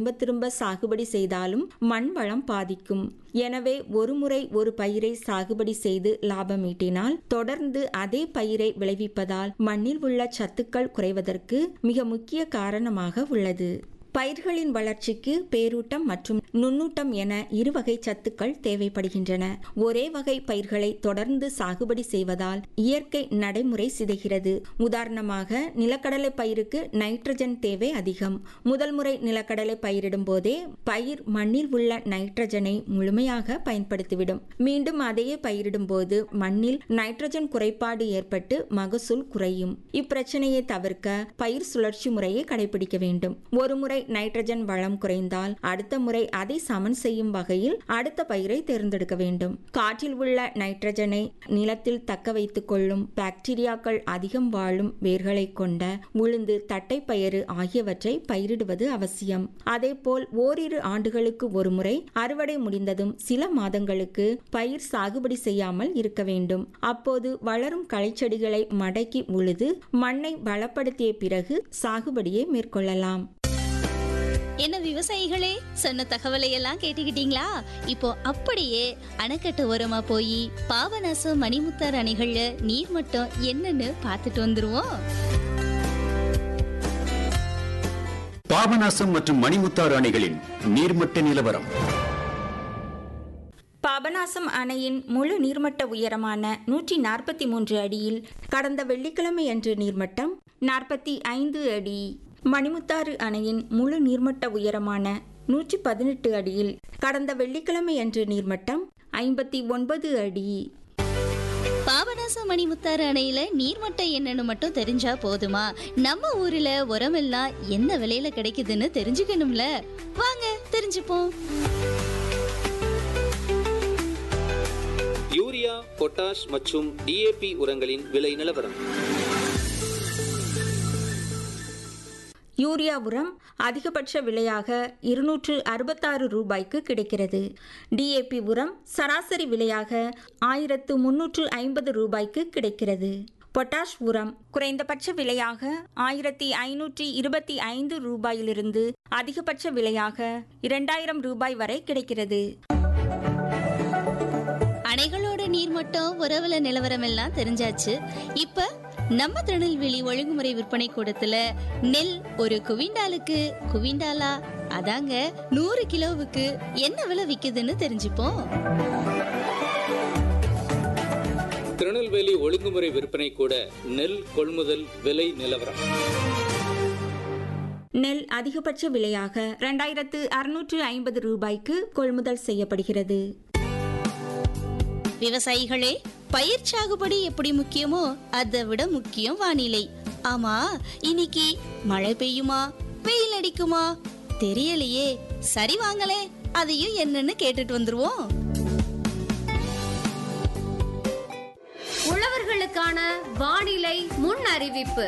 திரும்ப திரும்ப சாகுபடி செய்தாலும் மண் வளம் பாதிக்கும் எனவே ஒருமுறை ஒரு பயிரை சாகுபடி செய்து லாபம் ஈட்டினால் தொடர்ந்து அதே பயிரை விளைவிப்பதால் மண்ணில் உள்ள சத்துக்கள் குறைவதற்கு மிக முக்கிய காரணமாக உள்ளது பயிர்களின் வளர்ச்சிக்கு பேரூட்டம் மற்றும் நுண்ணூட்டம் என இருவகை சத்துக்கள் தேவைப்படுகின்றன ஒரே வகை பயிர்களை தொடர்ந்து சாகுபடி செய்வதால் இயற்கை நடைமுறை சிதைகிறது உதாரணமாக நிலக்கடலை பயிருக்கு நைட்ரஜன் தேவை அதிகம் முதல் முறை நிலக்கடலை பயிரிடும் போதே பயிர் மண்ணில் உள்ள நைட்ரஜனை முழுமையாக பயன்படுத்திவிடும் மீண்டும் அதையே பயிரிடும் போது மண்ணில் நைட்ரஜன் குறைபாடு ஏற்பட்டு மகசூல் குறையும் இப்பிரச்சனையை தவிர்க்க பயிர் சுழற்சி முறையை கடைபிடிக்க வேண்டும் ஒரு முறை நைட்ரஜன் வளம் குறைந்தால் அடுத்த முறை அதை சமன் செய்யும் வகையில் அடுத்த பயிரை தேர்ந்தெடுக்க வேண்டும் காற்றில் உள்ள நைட்ரஜனை நிலத்தில் தக்க வைத்துக் கொள்ளும் பாக்டீரியாக்கள் அதிகம் வாழும் வேர்களை கொண்ட உளுந்து தட்டைப்பயிறு ஆகியவற்றை பயிரிடுவது அவசியம் அதேபோல் ஓரிரு ஆண்டுகளுக்கு ஒருமுறை அறுவடை முடிந்ததும் சில மாதங்களுக்கு பயிர் சாகுபடி செய்யாமல் இருக்க வேண்டும் அப்போது வளரும் களைச்செடிகளை மடக்கி உழுது மண்ணை வளப்படுத்திய பிறகு சாகுபடியை மேற்கொள்ளலாம் என்ன விவசாயிகளே சொன்ன தகவலை எல்லாம் கேட்டுக்கிட்டீங்களா இப்போ அப்படியே அணைக்கட்டு ஓரமா போய் பாபநாசம் மணிமுத்தார் அணைகள்ல நீர் மட்டம் என்னன்னு பார்த்துட்டு வந்துருவோம் பாபநாசம் மற்றும் மணிமுத்தாறு அணைகளின் நீர்மட்ட நிலவரம் பாபநாசம் அணையின் முழு நீர்மட்ட உயரமான நூற்றி நாற்பத்தி மூன்று அடியில் கடந்த வெள்ளிக்கிழமை அன்று நீர்மட்டம் நாற்பத்தி ஐந்து அடி மணிமுத்தாறு அணையின் முழு நீர்மட்ட உயரமான நூற்றி பதினெட்டு அடியில் கடந்த வெள்ளிக்கிழமை அன்று நீர்மட்டம் ஐம்பத்தி ஒன்பது அடி பாபநாசம் மணிமுத்தாறு அணையில நீர்மட்டம் என்னன்னு மட்டும் தெரிஞ்சா போதுமா நம்ம ஊர்ல உரமெல்லாம் என்ன விலையில கிடைக்குதுன்னு தெரிஞ்சுக்கணும்ல வாங்க தெரிஞ்சுப்போம் யூரியா பொட்டாஷ் மற்றும் டிஏபி உரங்களின் விலை நிலவரம் யூரியா உரம் அதிகபட்ச விலையாக இருநூற்று அறுபத்தாறு ரூபாய்க்கு கிடைக்கிறது டிஏபி உரம் சராசரி விலையாக ஆயிரத்து முன்னூற்று ஐம்பது ரூபாய்க்கு கிடைக்கிறது பொட்டாஷ் உரம் குறைந்தபட்ச விலையாக ஆயிரத்தி ஐநூற்றி இருபத்தி ஐந்து ரூபாயிலிருந்து அதிகபட்ச விலையாக இரண்டாயிரம் ரூபாய் வரை கிடைக்கிறது அணைகளோட நீர்மட்டம் உறவுல நிலவரம் எல்லாம் தெரிஞ்சாச்சு இப்ப நம்ம திருநெல்வேலி ஒழுங்குமுறை விற்பனை கூடத்துல நெல் ஒரு குவிண்டாலுக்கு குவிண்டாலா அதாங்க நூறு கிலோவுக்கு என்ன விலை விக்குதுன்னு தெரிஞ்சுப்போம் திருநெல்வேலி ஒழுங்குமுறை விற்பனை கூட நெல் கொள்முதல் விலை நிலவரம் நெல் அதிகபட்ச விலையாக இரண்டாயிரத்து அறுநூற்று ஐம்பது ரூபாய்க்கு கொள்முதல் செய்யப்படுகிறது விவசாயிகளே பயிர் சாகுபடி எப்படி முக்கியமோ அதை விட முக்கியம் வானிலை ஆமா இன்னைக்கு மழை பெய்யுமா வெயில் அடிக்குமா தெரியலையே சரி வாங்களே அதையும் என்னன்னு கேட்டுட்டு வந்துருவோம் உழவர்களுக்கான வானிலை முன் அறிவிப்பு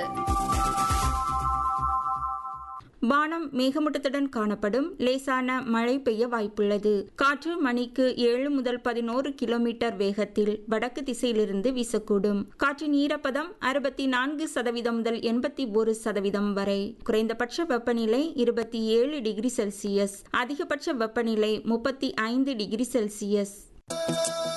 வானம் மேகமூட்டத்துடன் காணப்படும் லேசான மழை பெய்ய வாய்ப்புள்ளது காற்று மணிக்கு ஏழு முதல் பதினோரு கிலோமீட்டர் வேகத்தில் வடக்கு திசையிலிருந்து வீசக்கூடும் காற்றின் ஈரப்பதம் அறுபத்தி நான்கு சதவீதம் முதல் எண்பத்தி ஒரு சதவீதம் வரை குறைந்தபட்ச வெப்பநிலை இருபத்தி ஏழு டிகிரி செல்சியஸ் அதிகபட்ச வெப்பநிலை முப்பத்தி ஐந்து டிகிரி செல்சியஸ்